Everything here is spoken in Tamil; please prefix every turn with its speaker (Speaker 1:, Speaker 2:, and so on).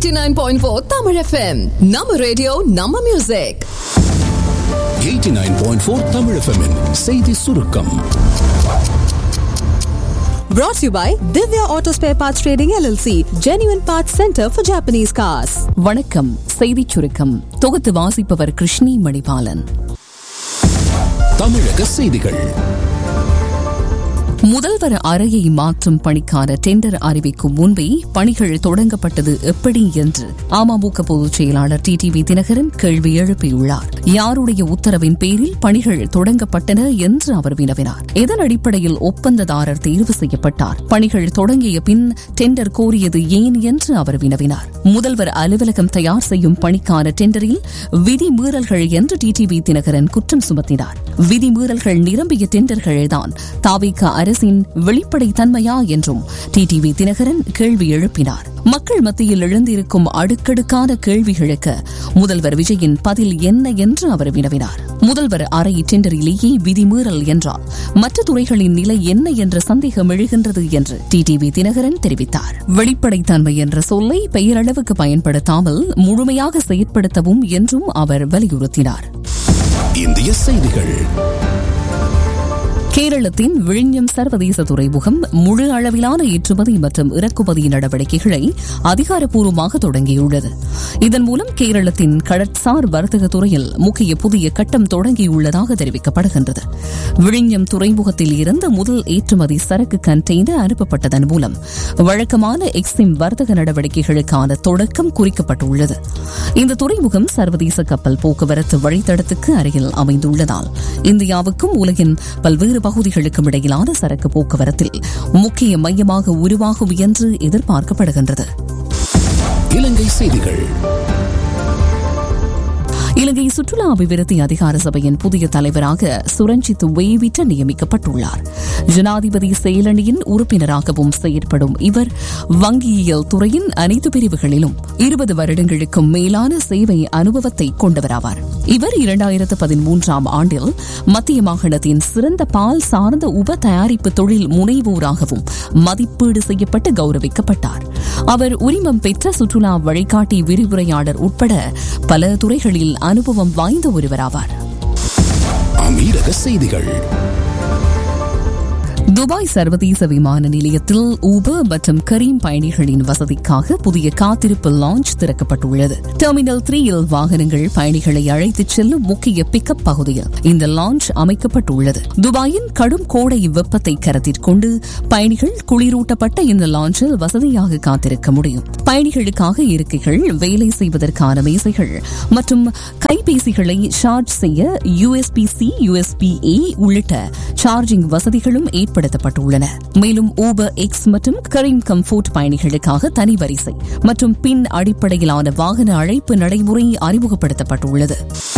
Speaker 1: 89.4 Tamil FM நம்ம ரேடியோ நம்ம மியூசிக்
Speaker 2: 89.4 தமிழ் FM -இன் செய்தி சுருக்கம்
Speaker 3: Brought to you by Divya Auto Spare Parts Trading LLC, Genuine Parts Center for Japanese Cars.
Speaker 4: வணக்கம் செய்திச் சுருக்கம் தொகுத்து வாசிப்பவர் கிருஷ்ணி மணிபாலன்
Speaker 2: தமிழக செய்திகள்
Speaker 4: முதல்வர் அறையை மாற்றும் பணிக்கான டெண்டர் அறிவிக்கும் முன்பே பணிகள் தொடங்கப்பட்டது எப்படி என்று அமமுக பொதுச் செயலாளர் டி டிவி தினகரன் கேள்வி எழுப்பியுள்ளார் யாருடைய உத்தரவின் பேரில் பணிகள் தொடங்கப்பட்டன என்று அவர் வினவினார் எதன் அடிப்படையில் ஒப்பந்ததாரர் தேர்வு செய்யப்பட்டார் பணிகள் தொடங்கிய பின் டெண்டர் கோரியது ஏன் என்று அவர் வினவினார் முதல்வர் அலுவலகம் தயார் செய்யும் பணிக்கான டெண்டரில் விதிமீறல்கள் என்று டிடிவி தினகரன் குற்றம் சுமத்தினார் விதிமீறல்கள் நிரம்பிய டெண்டர்கள்தான் தாவிக அரசின் வெளிப்படைத் தன்மையா என்றும் டிடிவி தினகரன் கேள்வி எழுப்பினார் மக்கள் மத்தியில் எழுந்திருக்கும் அடுக்கடுக்கான கேள்விகளுக்கு முதல்வர் விஜயின் பதில் என்ன என்று அவர் வினவினார் முதல்வர் அறை டெண்டரிலேயே விதிமீறல் என்றால் மற்ற துறைகளின் நிலை என்ன என்ற சந்தேகம் எழுகின்றது என்று டிடிவி தினகரன் தெரிவித்தார் வெளிப்படைத்தன்மை என்ற சொல்லை பெயரளவுக்கு பயன்படுத்தாமல் முழுமையாக செயற்படுத்தவும் என்றும் அவர் வலியுறுத்தினார்
Speaker 2: இந்திய செய்திகள்
Speaker 4: கேரளத்தின் விழிஞம் சர்வதேச துறைமுகம் முழு அளவிலான ஏற்றுமதி மற்றும் இறக்குமதி நடவடிக்கைகளை அதிகாரப்பூர்வமாக தொடங்கியுள்ளது இதன் மூலம் கேரளத்தின் கடற்சார் வர்த்தக துறையில் முக்கிய புதிய கட்டம் தொடங்கியுள்ளதாக தெரிவிக்கப்படுகின்றது விழிஞம் துறைமுகத்தில் இருந்து முதல் ஏற்றுமதி சரக்கு கண்டெய்னர் அனுப்பப்பட்டதன் மூலம் வழக்கமான எக்ஸிம் வர்த்தக நடவடிக்கைகளுக்கான தொடக்கம் குறிக்கப்பட்டுள்ளது இந்த துறைமுகம் சர்வதேச கப்பல் போக்குவரத்து வழித்தடத்துக்கு அருகில் அமைந்துள்ளதால் இந்தியாவுக்கும் உலகின் பல்வேறு பகுதிகளுக்கும் இடையிலான சரக்கு போக்குவரத்தில் முக்கிய மையமாக உருவாகும் என்று எதிர்பார்க்கப்படுகின்றது
Speaker 2: இலங்கை செய்திகள்
Speaker 4: இலங்கை சுற்றுலா அபிவிருத்தி அதிகார சபையின் புதிய தலைவராக சுரஞ்சித் வேவிட்ட நியமிக்கப்பட்டுள்ளார் ஜனாதிபதி செயலணியின் உறுப்பினராகவும் செயற்படும் இவர் வங்கியியல் துறையின் அனைத்து பிரிவுகளிலும் இருபது வருடங்களுக்கும் மேலான சேவை அனுபவத்தை கொண்டவராவார் இவர் இரண்டாயிரத்து பதிமூன்றாம் ஆண்டில் மத்திய மாகாணத்தின் சிறந்த பால் சார்ந்த உப தயாரிப்பு தொழில் முனைவோராகவும் மதிப்பீடு செய்யப்பட்டு கௌரவிக்கப்பட்டார் அவர் உரிமம் பெற்ற சுற்றுலா வழிகாட்டி விரிவுரையாளர் உட்பட பல துறைகளில் அனுபவம் வாய்ந்த ஒருவராவார்
Speaker 2: அமீரக செய்திகள்
Speaker 4: துபாய் சர்வதேச விமான நிலையத்தில் ஊபர் மற்றும் கரீம் பயணிகளின் வசதிக்காக புதிய காத்திருப்பு லாஞ்ச் திறக்கப்பட்டுள்ளது டெர்மினல் த்ரீயில் வாகனங்கள் பயணிகளை அழைத்துச் செல்லும் முக்கிய பிக்கப் பகுதியில் இந்த லாஞ்ச் அமைக்கப்பட்டுள்ளது துபாயின் கடும் கோடை வெப்பத்தை கருத்தில் கொண்டு பயணிகள் குளிரூட்டப்பட்ட இந்த லாஞ்சில் வசதியாக காத்திருக்க முடியும் பயணிகளுக்காக இருக்கைகள் வேலை செய்வதற்கான மேசைகள் மற்றும் கைபேசிகளை சார்ஜ் செய்ய யூஎஸ்பி சி யூஎஸ்பி ஏ உள்ளிட்ட சார்ஜிங் வசதிகளும் ஏற்படுத்தப்பட்டுள்ளன மேலும் ஊபர் எக்ஸ் மற்றும் கரீம் கம்ஃபோர்ட் பயணிகளுக்காக தனி வரிசை மற்றும் பின் அடிப்படையிலான வாகன அழைப்பு நடைமுறை அறிமுகப்படுத்தப்பட்டுள்ளது